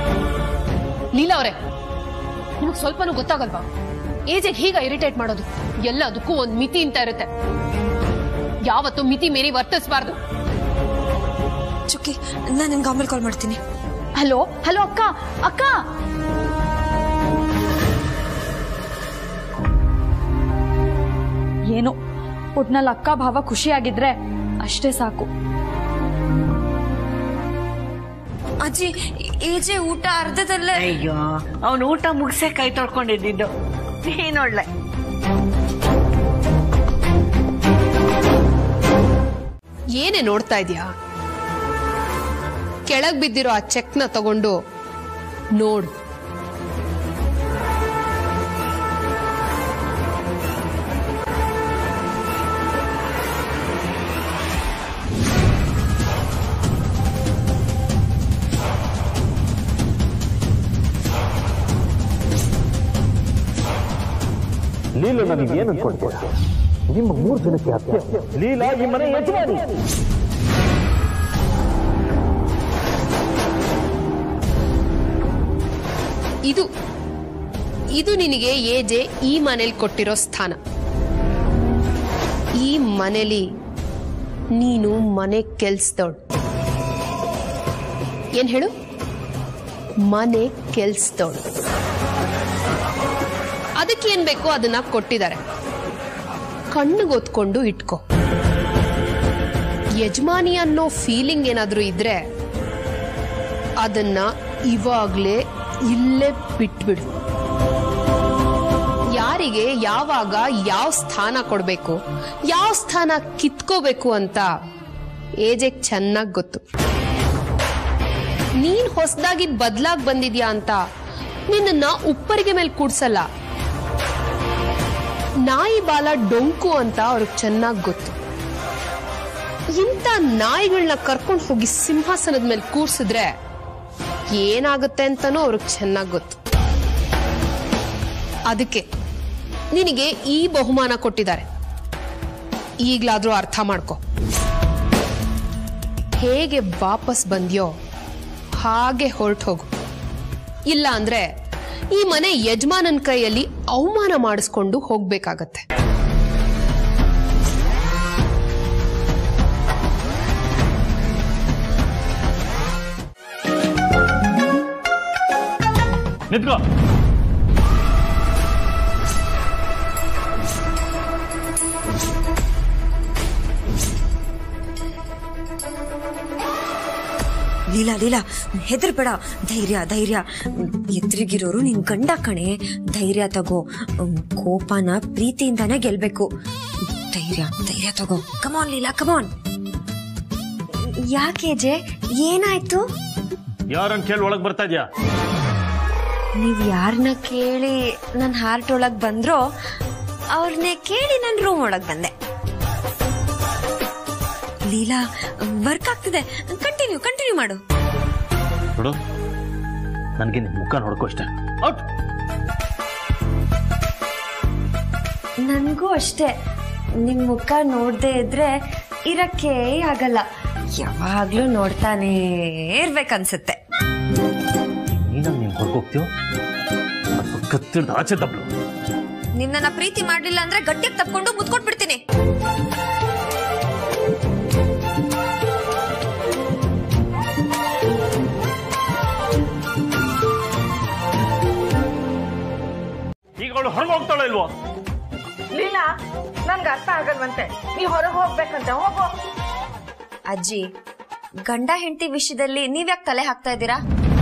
Speaker 1: ಲೀಲಾ ಅವರೇ ನಿಮಗೆ ಸ್ವಲ್ಪನೂ ಗೊತ್ತಾಗಲ್ವಾ ಏಜೆಗೆ ಹೀಗ ಇರಿಟೇಟ್ ಮಾಡೋದು ಎಲ್ಲದಕ್ಕೂ ಒಂದ್ ಮಿತಿ ಅಂತ ಇರುತ್ತೆ ಯಾವತ್ತೂ ಮಿತಿ ಮೀರಿ ವರ್ತಿಸ್ಬಾರ್ದು
Speaker 6: ಚುಕ್ಕಿ ನಾನು ನಿಮ್ಗೆ ಆಮೇಲೆ ಕಾಲ್ ಮಾಡ್ತೀನಿ
Speaker 3: ಹಲೋ ಹಲೋ ಅಕ್ಕ ಅಕ್ಕ ಏನು ಒಟ್ನಲ್ಲಿ ಅಕ್ಕ ಭಾವ ಖುಷಿಯಾಗಿದ್ರೆ ಅಷ್ಟೇ ಸಾಕು
Speaker 6: ಅಜ್ಜಿ ಏಜೆ ಊಟ ಅರ್ಧದಲ್ಲೇ
Speaker 2: ಅಯ್ಯೋ ಅವನು ಊಟ ಮುಗಿಸೇ ಕೈ ತೊಳ್ಕೊಂಡಿದ್ದು ನೀನೊಳ್ಳೆ
Speaker 1: ಏನೇ ನೋಡ್ತಾ ಇದೀಯಾ ಕೆಳಗ್ ಬಿದ್ದಿರೋ ಆ ಚೆಕ್ನ ತಗೊಂಡು ನೋಡು
Speaker 7: ಲೀಲ ನನಗೆ ಏನು ಅನ್ಕೊಳ್ತೀರಾ ನಿಮ್ಮ ಮೂರು ಜನಕ್ಕೆ ಹತ್ಯೆ ಲೀಲಾ ಈ ಮನೆ ಯಜಮಾನಿ
Speaker 1: ಇದು ಇದು ನಿನಗೆ ಏಜೆ ಈ ಮನೇಲಿ ಕೊಟ್ಟಿರೋ ಸ್ಥಾನ ಈ ಮನೇಲಿ ನೀನು ಮನೆ ಕೆಲ್ಸದವಳು ಏನ್ ಹೇಳು ಮನೆ ಕೆಲ್ಸದವಳು ಅದಕ್ಕೆ ಏನ್ ಬೇಕೋ ಅದನ್ನ ಕೊಟ್ಟಿದ್ದಾರೆ ಕಣ್ಣುಗೊತ್ಕೊಂಡು ಇಟ್ಕೋ ಯಜಮಾನಿ ಅನ್ನೋ ಫೀಲಿಂಗ್ ಏನಾದ್ರೂ ಇದ್ರೆ ಅದನ್ನ ಇವಾಗ್ಲೇ ಇಲ್ಲೇ ಬಿಟ್ಬಿಡು ಯಾರಿಗೆ ಯಾವಾಗ ಯಾವ ಸ್ಥಾನ ಕೊಡ್ಬೇಕು ಯಾವ ಸ್ಥಾನ ಕಿತ್ಕೋಬೇಕು ಅಂತ ಏಜೆಗ್ ಚೆನ್ನಾಗ್ ಗೊತ್ತು ನೀನ್ ಹೊಸದಾಗಿ ಬದ್ಲಾಗ್ ಬಂದಿದ್ಯಾ ಅಂತ ನಿನ್ನ ಉಪ್ಪರಿಗೆ ಮೇಲೆ ಕೂಡ್ಸಲ್ಲ ನಾಯಿ ಬಾಲ ಡೊಂಕು ಅಂತ ಅವ್ರಿಗೆ ಚೆನ್ನಾಗ್ ಗೊತ್ತು ಇಂಥ ನಾಯಿಗಳನ್ನ ಕರ್ಕೊಂಡು ಹೋಗಿ ಸಿಂಹಾಸನದ ಮೇಲೆ ಕೂರ್ಸಿದ್ರೆ ಏನಾಗುತ್ತೆ ಅಂತನೂ ಅವ್ರಿಗೆ ಚೆನ್ನಾಗ್ ಗೊತ್ತು ಅದಕ್ಕೆ ನಿನಗೆ ಈ ಬಹುಮಾನ ಕೊಟ್ಟಿದ್ದಾರೆ ಈಗ್ಲಾದ್ರೂ ಅರ್ಥ ಮಾಡ್ಕೊ ಹೇಗೆ ವಾಪಸ್ ಬಂದ್ಯೋ ಹಾಗೆ ಹೊರಟು ಹೋಗು ಇಲ್ಲ ಅಂದ್ರೆ ಈ ಮನೆ ಯಜಮಾನನ ಕೈಯಲ್ಲಿ ಅವಮಾನ ಮಾಡಿಸ್ಕೊಂಡು ಹೋಗ್ಬೇಕಾಗತ್ತೆ
Speaker 7: ನಿಂತ್ಕೋ
Speaker 6: ಲೀಲಾ ಲೀಲಾ ಹೆದರ್ಬೇಡ ಧೈರ್ಯ ಧೈರ್ಯ ಎದುರಿಗಿರೋರು ನಿನ್ ಗಂಡ ಕಣೆ ಧೈರ್ಯ ತಗೋ ಹ್ಮ್, ಕೋಪನ ಪ್ರೀತಿಯಿಂದಾನೇ ಗೆಲ್ಬೇಕು ಧೈರ್ಯ ಧೈರ್ಯ ತಗೋ ಕಮಾನ್ ಲೀಲಾ ಕಮಾನ್ ಯಾಕೆ ಜೆ ಏನಾಯ್ತು
Speaker 7: ಯಾರನ್ನ ಕೇಳಿ ಒಳಗ್ ಬರ್ತಾ ಇದ್ಯಾ
Speaker 6: ನೀವ್ ಯಾರನ್ನ ಕೇಳಿ ನನ್ ಹಾರ್ಟ್ ಒಳಗ್ ಬಂದ್ರೋ ಅವ್ರನ್ನೇ ಕೇಳಿ ನನ್ ರೂಮ್ ಒಳಗ್ ಬಂದೆ ಲೀಲಾ ವರ್ಕ್ ಆಗ್ತಿದೆ ಕಂಟಿನ್ಯೂ ಕಂಟಿನ್ಯೂ ಮಾಡು
Speaker 7: ನೋಡು ನನಗೆ ನಿನ್ ಮುಖ ನೋಡ್ಕೋ ಅಷ್ಟೇ ಔಟ್
Speaker 6: ನನ್ಗೂ ಅಷ್ಟೇ ನಿಮ್ ಮುಖ ನೋಡ್ದೇ ಇದ್ರೆ ಇರಕ್ಕೆ ಆಗಲ್ಲ ಯಾವಾಗ್ಲೂ ನೋಡ್ತಾನೇ ಇರ್ಬೇಕನ್ಸುತ್ತೆ
Speaker 7: ನೀನಾಗ ನೀನ್ ಹೊರಗೋಗ್ತೀಯೋ ಅಥವಾ ಕತ್ತಿಡ್ದು ಆಚೆ ತಪ್ಪಲು
Speaker 6: ನಿನ್ನನ್ನ ಪ್ರೀತಿ ಮಾಡ್ಲಿಲ್ಲ ಅಂದ್ರೆ ಗಟ್ಟಿಯಾಗಿ ತಪ್ಕೊಂಡು ಮುತ್ಕೊಟ್ಬಿಡ್ತೀನಿ
Speaker 7: ಈಗ ಅವಳು ಹೊರಗೆ ಹೋಗ್ತಾಳ ಇಲ್ವೋ
Speaker 2: ಲೀಲಾ ನನ್ಗೆ ಅರ್ಥ ಆಗಲ್ವಂತೆ ನೀ ಹೊರಗೆ ಹೋಗ್ಬೇಕಂತೆ ಹೋಗು
Speaker 6: ಅಜ್ಜಿ ಗಂಡ ಹೆಂಡತಿ ವಿಷಯದಲ್ಲಿ ನೀವ್ಯಾಕೆ ತಲೆ ಹಾಕ್ತಾ ಇದ್ದೀರಾ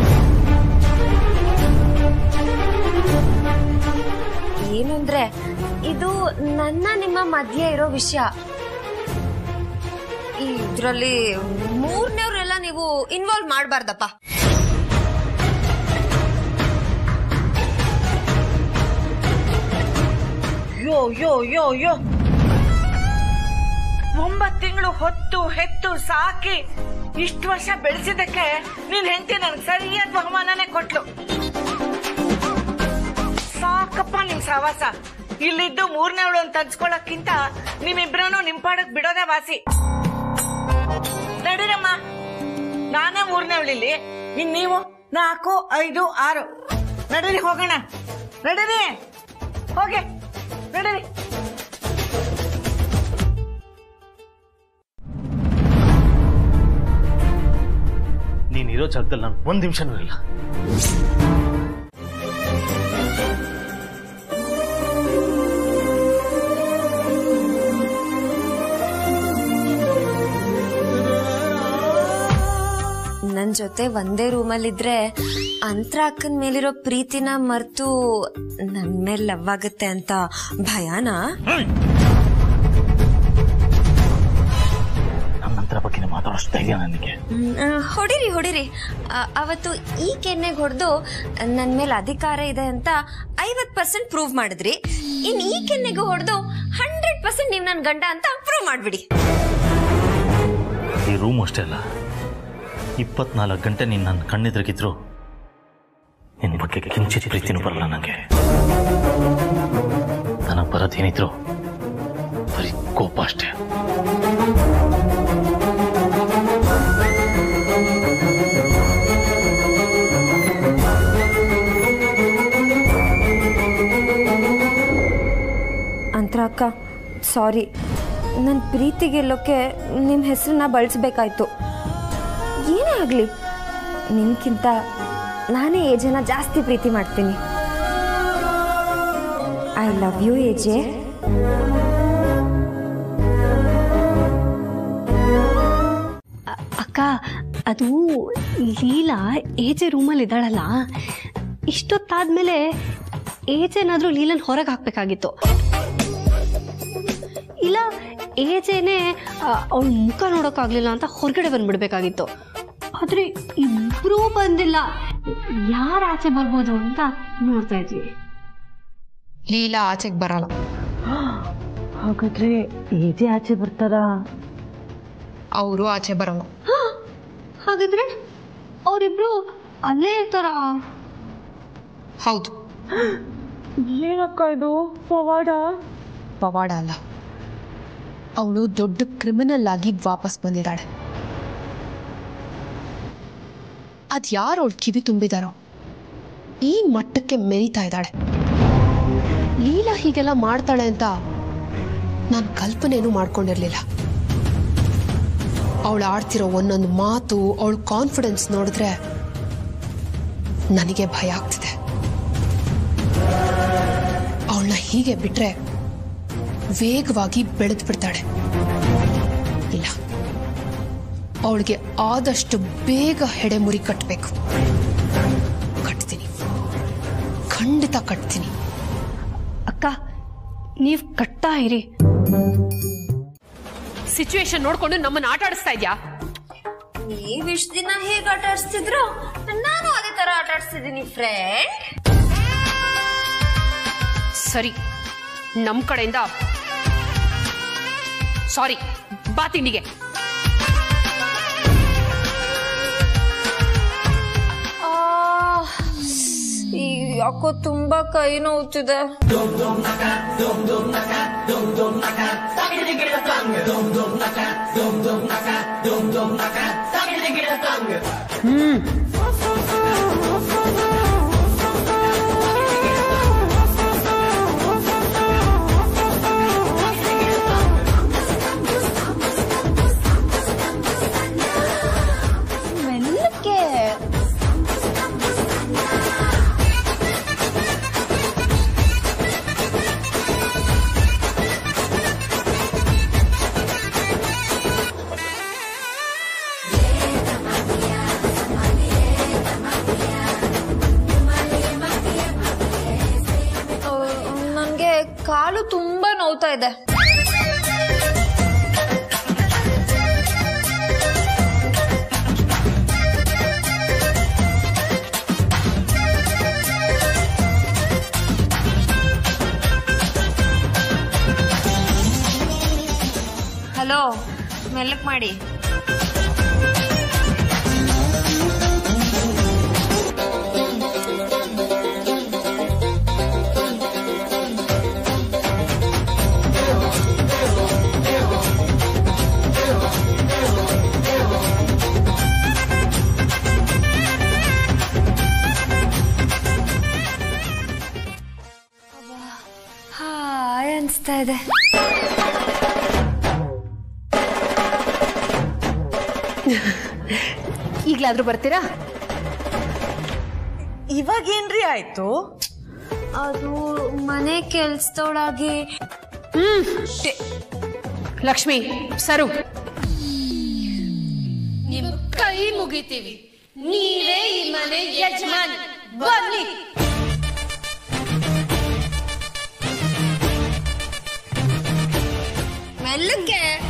Speaker 6: ಏನಂದ್ರೆ ಇದು ನನ್ನ ನಿಮ್ಮ ಮಧ್ಯೆ ಇರೋ ವಿಷಯ ಇದ್ರಲ್ಲಿ ಮೂರನೇವ್ರೆಲ್ಲ ನೀವು ಇನ್ವಾಲ್ವ್ ಮಾಡಬಾರ್ದಪ್ಪ
Speaker 2: ಯೋ ಯೋ ಯೋ ಯೋ ಒಂಬತ್ತು ತಿಂಗಳು ಹೊತ್ತು ಹೆತ್ತು ಸಾಕಿ ಇಷ್ಟು ವರ್ಷ ಬೆಳೆಸಿದ್ದಕ್ಕೆ ನೀನ್ ಹೆಂಡತಿ ನನ್ಗೆ ಸರಿಯಾದ ಬಹುಮಾನನೇ ಕೊಟ್ಲು ಸಾಕಪ್ಪ ನಿಮ್ ಸವಾಸ ಇಲ್ಲಿದ್ದು ಮೂರನೇವಳು ಅಂತ ಹಂಚ್ಕೊಳಕ್ಕಿಂತ ನಿಮ್ಮಿಬ್ರನು ನಿಮ್ ಪಾಡಕ್ ಬಿಡೋದೇ ವಾಸಿ ನಡೀರಮ್ಮ ನಾನೇ ಮೂರನೇವಳಿಲ್ಲಿ ಇನ್ ನೀವು ನಾಲ್ಕು ಐದು ಆರು ನಡೀರಿ ಹೋಗೋಣ ನಡೀರಿ ಹೋಗಿ ನಡೀರಿ
Speaker 7: ಇರೋ ಜಾಗದಲ್ಲಿ ನಾನು ಒಂದ್ ನಿಮಿಷನೂ ಇಲ್ಲ
Speaker 6: ನನ್ ಜೊತೆ ಒಂದೇ ರೂಮಲ್ಲಿದ್ರೆ ಅಂತರ ಅಕ್ಕನ ಮೇಲಿರೋ ಪ್ರೀತಿನ ಮರ್ತು ನನ್ ಮೇಲೆ ಲವ್ ಆಗುತ್ತೆ ಅಂತ ಭಯನಾ
Speaker 7: ನನ್ನ ನಂತರ ಬಗ್ಗೆ ಮಾತಾಡೋಷ್ಟು ಧೈರ್ಯ ನನಗೆ
Speaker 6: ಹ್ಮ್, ಆ, ಹೊಡಿರಿ ಹೊಡಿರಿ ಆ, ಅವತ್ತು ಈ ಕೆನ್ನೆಗೆ ಹೊಡೆದು ನನ್ ಮೇಲೆ ಅಧಿಕಾರ ಇದೆ ಅಂತ ಐವತ್ ಪರ್ಸೆಂಟ್ ಪ್ರೂವ್ ಮಾಡಿದ್ರಿ ಇನ್ ಈ ಕೆನ್ನೆಗೆ ಹೊಡೆದು ಹಂಡ್ರೆಡ್ ಪರ್ಸೆಂಟ್ ನೀವ್ ನನ್ ಗಂಡ ಅಂತ ಪ್ರೂವ್ ಮಾಡ್ಬಿಡಿ
Speaker 7: ಈ ರೂಮ್ ಅಷ್ಟೇ ಅಲ್ಲ ಇಪ್ಪತ್ನಾಲ್ಕು ಗಂಟೆ ನೀನು ನನ್ನ ಕಣ್ಣೆದುರಿಗಿದ್ರು ನಿನ್ನ ಬಗ್ಗೆ ಕಿಂಚಿತ್ ಪ್ರೀತಿನೂ ಬರಲ್ಲ ನನಗೆ ನನಗೆ ಬರೋದೇನಿದ್ರು ಬರೀ ಕೋಪ ಅಷ್ಟೇ
Speaker 6: ಅಂತರ ಅಕ್ಕ ಸಾರಿ ನನ್ನ ಪ್ರೀತಿ ಗೆಲ್ಲೋಕೆ ನಿಮ್ಮ ಹೆಸರನ್ನ ಬಳಸ್ಬೇಕಾಯ್ತು ಏನೇ ಆಗಲಿ ನಿಮ್ಗಿಂತ ನಾನೇ ಏಜನ ಜಾಸ್ತಿ ಪ್ರೀತಿ ಮಾಡ್ತೀನಿ ಐ ಲವ್ ಯು ಏಜೆ
Speaker 8: ಅಕ್ಕ ಅದು ಲೀಲಾ ಏಜೆ ರೂಮಲ್ಲಿ ಇದ್ದಾಳಲ್ಲ ಇಷ್ಟೊತ್ತಾದ್ಮೇಲೆ ಏಜ್ ಏನಾದರೂ ಲೀಲನ್ ಹೊರಗೆ ಹಾಕ್ಬೇಕಾಗಿತ್ತು ಇಲ್ಲ ಏಜೇನೆ ಅವಳ ಮುಖ ನೋಡೋಕ್ಕಾಗಲಿಲ್ಲ ಅಂತ ಹೊರಗಡೆ ಬಂದ್ಬಿಡ್ಬೇಕಾಗಿತ್ತು ಆದರೆ ಇಬ್ಬರೂ ಬಂದಿಲ್ಲ ಯಾರು ಆಚೆ ಬರ್ಬೋದು ಅಂತ ನೋಡ್ತಾ ಇದ್ವಿ
Speaker 1: ಲೀಲಾ ಆಚೆಗೆ ಬರಲ್ಲ
Speaker 2: ಹಾಗಾದ್ರೆ ಏಜೆ ಆಚೆ ಬರ್ತಾರಾ
Speaker 1: ಅವರು ಆಚೆ ಬರಲ್ಲ
Speaker 8: ಹಾಗಿದ್ರೆ ಅವರಿಬ್ರು ಅಲ್ಲೇ ಇರ್ತಾರ
Speaker 1: ಹೌದು
Speaker 2: ಏನಕ್ಕ ಇದು ಪವಾಡ
Speaker 1: ಪವಾಡ ಅಲ್ಲ ಅವಳು ದೊಡ್ಡ ಕ್ರಿಮಿನಲ್ ಆಗಿ ವಾಪಸ್ ಬಂದಿದ್ದಾಳೆ ಅದ್ ಯಾರು ಅವಳು ಕಿವಿ ತುಂಬಿದಾರೋ ಈ ಮಟ್ಟಕ್ಕೆ ಮೆರಿತಾ ಇದ್ದಾಳೆ ಲೀಲಾ ಹೀಗೆಲ್ಲ ಮಾಡ್ತಾಳೆ ಅಂತ ನಾನು ಕಲ್ಪನೆನೂ ಮಾಡ್ಕೊಂಡಿರ್ಲಿಲ್ಲ ಅವಳು ಆಡ್ತಿರೋ ಒಂದೊಂದು ಮಾತು ಅವಳ ಕಾನ್ಫಿಡೆನ್ಸ್ ನೋಡಿದ್ರೆ ನನಗೆ ಭಯ ಆಗ್ತಿದೆ ಅವಳನ್ನ ಹೀಗೆ ಬಿಟ್ರೆ ವೇಗವಾಗಿ ಬೆಳೆದು ಬಿಡ್ತಾಳೆ ಇಲ್ಲ ಅವಳಿಗೆ ಆದಷ್ಟು ಬೇಗ ಹೆಡೆಮುರಿ ಕಟ್ಟಬೇಕು ಕಟ್ತೀನಿ ಖಂಡಿತ ಕಟ್ತೀನಿ
Speaker 8: ಅಕ್ಕ ನೀವು ಕಟ್ತಾ ಇರಿ
Speaker 1: ಸಿಚುವೇಶನ್ ನೋಡ್ಕೊಂಡು ನಮ್ಮನ್ನ ಆಟ ಆಡಿಸ್ತಾ ಇದ್ಯಾ
Speaker 6: ನೀವ್ ಇಷ್ಟ ದಿನ ಹೇಗ್ ಆಟ ಆಡ್ಸ್ತಿದ್ರು ನಾನು ಅದೇ ತರ ಆಟ ಆಡ್ಸ್ತಿದ್ದೀನಿ ಫ್ರೆಂಡ್
Speaker 1: ಸರಿ ನಮ್ ಕಡೆಯಿಂದ ಸಾರಿ ಬಾ ತಿಂಡಿಗೆ
Speaker 6: ಯಾಕೋ ತುಂಬಾ ಕೈ ನೋವ್ತಿದೆ ಮೆಲ್ಲಕ್ಕೆ ನನಗೆ ಕಾಲು ತುಂಬಾ ನೋವ್ತಾ ಇದೆ ಹಲೋ ಮೆಲ್ಲಕ್ ಮಾಡಿ ಹಾಯ್ ಅನಿಸ್ತಾ ಇದೆ
Speaker 8: ಈ
Speaker 1: ಈಗ್ಲಾದ್ರೂ ಬರ್ತೀರಾ
Speaker 2: ಇವಾಗೇನ್ರಿ ಆಯ್ತು
Speaker 6: ಅದು ಮನೆ ಕೆಲ್ಸದೊಳಗೆ
Speaker 1: ಲಕ್ಷ್ಮಿ ಸರು
Speaker 9: ನಿಮ್ ಕೈ ಮುಗಿತೀವಿ ನೀವೇ ಈ ಮನೆ ಯಜಮಾನ್ ಬನ್ನಿ
Speaker 6: ಮೆಲ್ಲಕ್ಕೆ